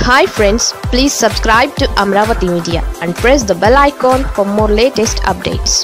hi friends please subscribe to Amaravati media and press the bell icon for more latest updates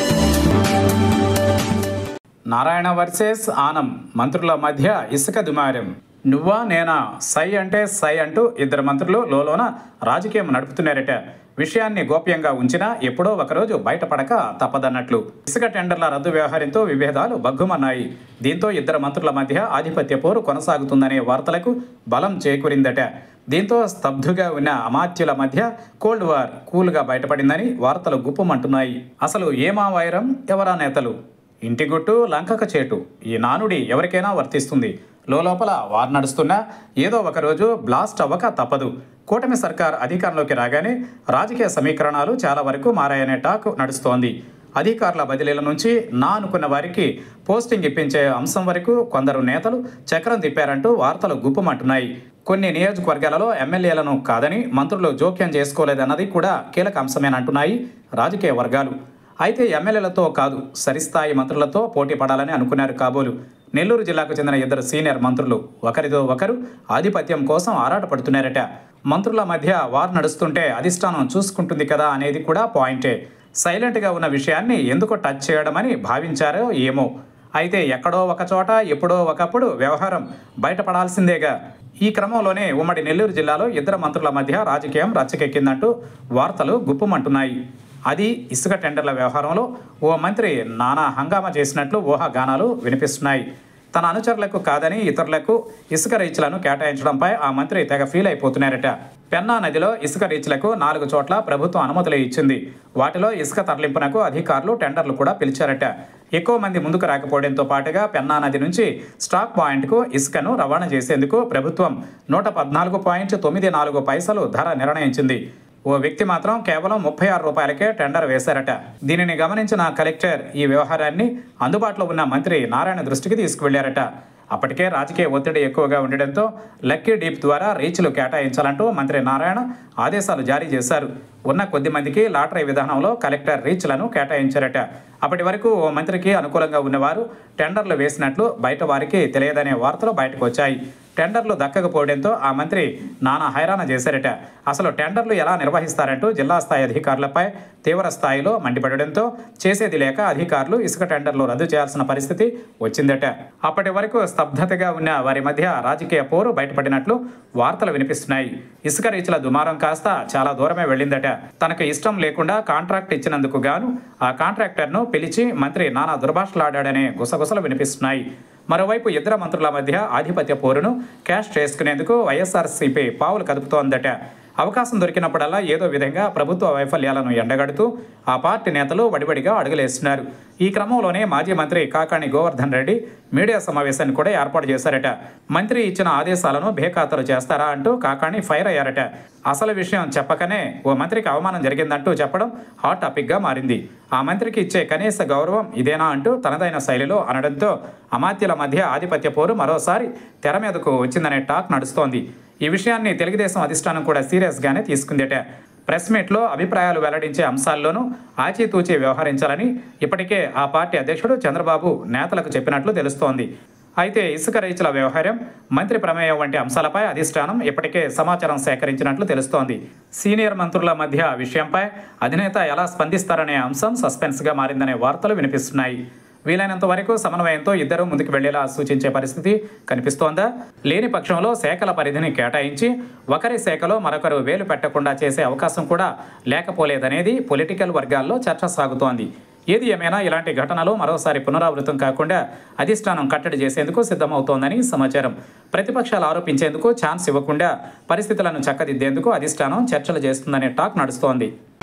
Narayana versus Anam మంత్రుల మధ్య ఇసుక దుమారం నువ్వా నేనా సై అంటే సై అంటూ ఇద్దరు మంత్రులు లోలోన రాజకీయం నడుపుతున్నారట విషయాన్ని గోప్యంగా ఉంచినా ఎప్పుడో ఒకరోజు బయటపడక తప్పదన్నట్లు ఇసుక టెండర్ల రద్దు వ్యవహారంతో విభేదాలు బగ్గుమన్నాయి దీంతో ఇద్దరు మంత్రుల మధ్య ఆధిపత్య పోరు కొనసాగుతుందనే వార్తలకు బలం చేకూరిందట దీంతో స్తబ్దుగా ఉన్న అమాత్యుల మధ్య కోల్డ్ వార్ కూల్గా బయటపడిందని వార్తలు గుప్పమంటున్నాయి అసలు ఏమా వైరం ఎవరా నేతలు ఇంటి గుట్టు లంకక చేటు ఈ నానుడి ఎవరికైనా వర్తిస్తుంది లోపల వార్ నడుస్తున్నా ఏదో ఒకరోజు బ్లాస్ట్ అవ్వక తప్పదు కూటమి సర్కార్ అధికారంలోకి రాగానే రాజకీయ సమీకరణాలు చాలా వరకు మారాయనే టాక్ నడుస్తోంది అధికారుల బదిలీల నుంచి నా అనుకున్న వారికి పోస్టింగ్ ఇప్పించే అంశం వరకు కొందరు నేతలు చక్రం తిప్పారంటూ వార్తలు గుప్పమంటున్నాయి కొన్ని నియోజకవర్గాలలో ఎమ్మెల్యేలను కాదని మంత్రులు జోక్యం చేసుకోలేదన్నది కూడా కీలక అంశమేనంటున్నాయి రాజకీయ వర్గాలు అయితే ఎమ్మెల్యేలతో కాదు సరిస్థాయి మంత్రులతో పోటీ పడాలని అనుకున్నారు కాబోలు నెల్లూరు జిల్లాకు చెందిన ఇద్దరు సీనియర్ మంత్రులు ఒకరితో ఒకరు ఆధిపత్యం కోసం ఆరాటపడుతున్నారట మంత్రుల మధ్య వార్ నడుస్తుంటే అధిష్టానం చూసుకుంటుంది కదా అనేది కూడా పాయింటే సైలెంట్గా ఉన్న విషయాన్ని ఎందుకు టచ్ చేయడమని భావించారో ఏమో అయితే ఎక్కడో ఒక చోట ఎప్పుడో ఒకప్పుడు వ్యవహారం బయటపడాల్సిందేగా ఈ క్రమంలోనే ఉమ్మడి నెల్లూరు జిల్లాలో ఇద్దరు మంత్రుల మధ్య రాజకీయం రచ్చకెక్కిందంటూ వార్తలు గుప్పుమంటున్నాయి అది ఇసుక టెండర్ల వ్యవహారంలో ఓ మంత్రి నానా హంగామా చేసినట్లు ఊహాగానాలు వినిపిస్తున్నాయి తన అనుచరులకు కాదని ఇతరులకు ఇసుక రీచ్లను కేటాయించడంపై ఆ మంత్రి తెగ ఫీల్ అయిపోతున్నారట పెన్నా నదిలో ఇసుక రీచ్లకు నాలుగు చోట్ల ప్రభుత్వం అనుమతులు ఇచ్చింది వాటిలో ఇసుక తరలింపునకు అధికారులు టెండర్లు కూడా పిలిచారట ఎక్కువ మంది ముందుకు రాకపోవడంతో పాటుగా పెన్నా నది నుంచి స్టాక్ పాయింట్కు ఇసుకను రవాణా చేసేందుకు ప్రభుత్వం నూట పద్నాలుగు పాయింట్ తొమ్మిది నాలుగు పైసలు ధర నిర్ణయించింది ఓ వ్యక్తి మాత్రం కేవలం ముప్పై ఆరు రూపాయలకే టెండర్ వేశారట దీనిని గమనించిన కలెక్టర్ ఈ వ్యవహారాన్ని అందుబాటులో ఉన్న మంత్రి నారాయణ దృష్టికి తీసుకువెళ్లారట అప్పటికే రాజకీయ ఒత్తిడి ఎక్కువగా ఉండడంతో లక్కీ డీప్ ద్వారా రీచ్లు కేటాయించాలంటూ మంత్రి నారాయణ ఆదేశాలు జారీ చేశారు ఉన్న కొద్ది మందికి లాటరీ విధానంలో కలెక్టర్ రీచ్లను కేటాయించారట అప్పటి వరకు ఓ మంత్రికి అనుకూలంగా ఉన్నవారు టెండర్లు వేసినట్లు బయట వారికి తెలియదనే వార్తలు బయటకు వచ్చాయి టెండర్లు దక్కకపోవడంతో ఆ మంత్రి నానా హైరాణ చేశారట అసలు టెండర్లు ఎలా నిర్వహిస్తారంటూ జిల్లా స్థాయి అధికారులపై తీవ్ర స్థాయిలో మండిపడడంతో చేసేది లేక అధికారులు ఇసుక టెండర్లు రద్దు చేయాల్సిన పరిస్థితి వచ్చిందట అప్పటి వరకు స్తబ్దతగా ఉన్న వారి మధ్య రాజకీయ పోరు బయటపడినట్లు వార్తలు వినిపిస్తున్నాయి ఇసుక రీచ్ల దుమారం కాస్త చాలా దూరమే వెళ్ళిందట తనకు ఇష్టం లేకుండా కాంట్రాక్ట్ ఇచ్చినందుకు గాను ఆ కాంట్రాక్టర్ను పిలిచి మంత్రి నానా దుర్భాషలాడాడనే గుసగుసలు వినిపిస్తున్నాయి మరోవైపు ఇద్దరు మంత్రుల మధ్య ఆధిపత్య పోరును క్యాష్ చేసుకునేందుకు వైఎస్ఆర్సీపీ పావులు కదుపుతోందట అవకాశం దొరికినప్పుడల్లా ఏదో విధంగా ప్రభుత్వ వైఫల్యాలను ఎండగడుతూ ఆ పార్టీ నేతలు వడివడిగా అడుగులేస్తున్నారు ఈ క్రమంలోనే మాజీ మంత్రి కాకాణి గోవర్ధన్ రెడ్డి మీడియా సమావేశాన్ని కూడా ఏర్పాటు చేశారట మంత్రి ఇచ్చిన ఆదేశాలను బేఖాతరు చేస్తారా అంటూ కాకాణి ఫైర్ అయ్యారట అసలు విషయం చెప్పకనే ఓ మంత్రికి అవమానం జరిగిందంటూ చెప్పడం హాట్ టాపిక్గా మారింది ఆ మంత్రికి ఇచ్చే కనీస గౌరవం ఇదేనా అంటూ తనదైన శైలిలో అనడంతో అమాత్యుల మధ్య ఆధిపత్య పోరు మరోసారి తెర మీదకు వచ్చిందనే టాక్ నడుస్తోంది ఈ విషయాన్ని తెలుగుదేశం అధిష్టానం కూడా సీరియస్గానే తీసుకుందట ప్రెస్ మీట్లో అభిప్రాయాలు వెల్లడించే అంశాల్లోనూ ఆచితూచి వ్యవహరించాలని ఇప్పటికే ఆ పార్టీ అధ్యక్షుడు చంద్రబాబు నేతలకు చెప్పినట్లు తెలుస్తోంది అయితే ఇసుక రైతుల వ్యవహారం మంత్రి ప్రమేయం వంటి అంశాలపై అధిష్టానం ఇప్పటికే సమాచారం సేకరించినట్లు తెలుస్తోంది సీనియర్ మంత్రుల మధ్య విషయంపై అధినేత ఎలా స్పందిస్తారనే అంశం సస్పెన్స్గా మారిందనే వార్తలు వినిపిస్తున్నాయి వీలైనంత వరకు సమన్వయంతో ఇద్దరు ముందుకు వెళ్లేలా సూచించే పరిస్థితి కనిపిస్తోందా లేని పక్షంలో శాఖల పరిధిని కేటాయించి ఒకరి శాఖలో మరొకరు వేలు పెట్టకుండా చేసే అవకాశం కూడా లేకపోలేదనేది పొలిటికల్ వర్గాల్లో చర్చ సాగుతోంది ఏది ఏమైనా ఇలాంటి ఘటనలు మరోసారి పునరావృతం కాకుండా అధిష్టానం కట్టడి చేసేందుకు సిద్ధమవుతోందని సమాచారం ప్రతిపక్షాలు ఆరోపించేందుకు ఛాన్స్ ఇవ్వకుండా పరిస్థితులను చక్కదిద్దేందుకు అధిష్టానం చర్చలు చేస్తుందనే టాక్ నడుస్తోంది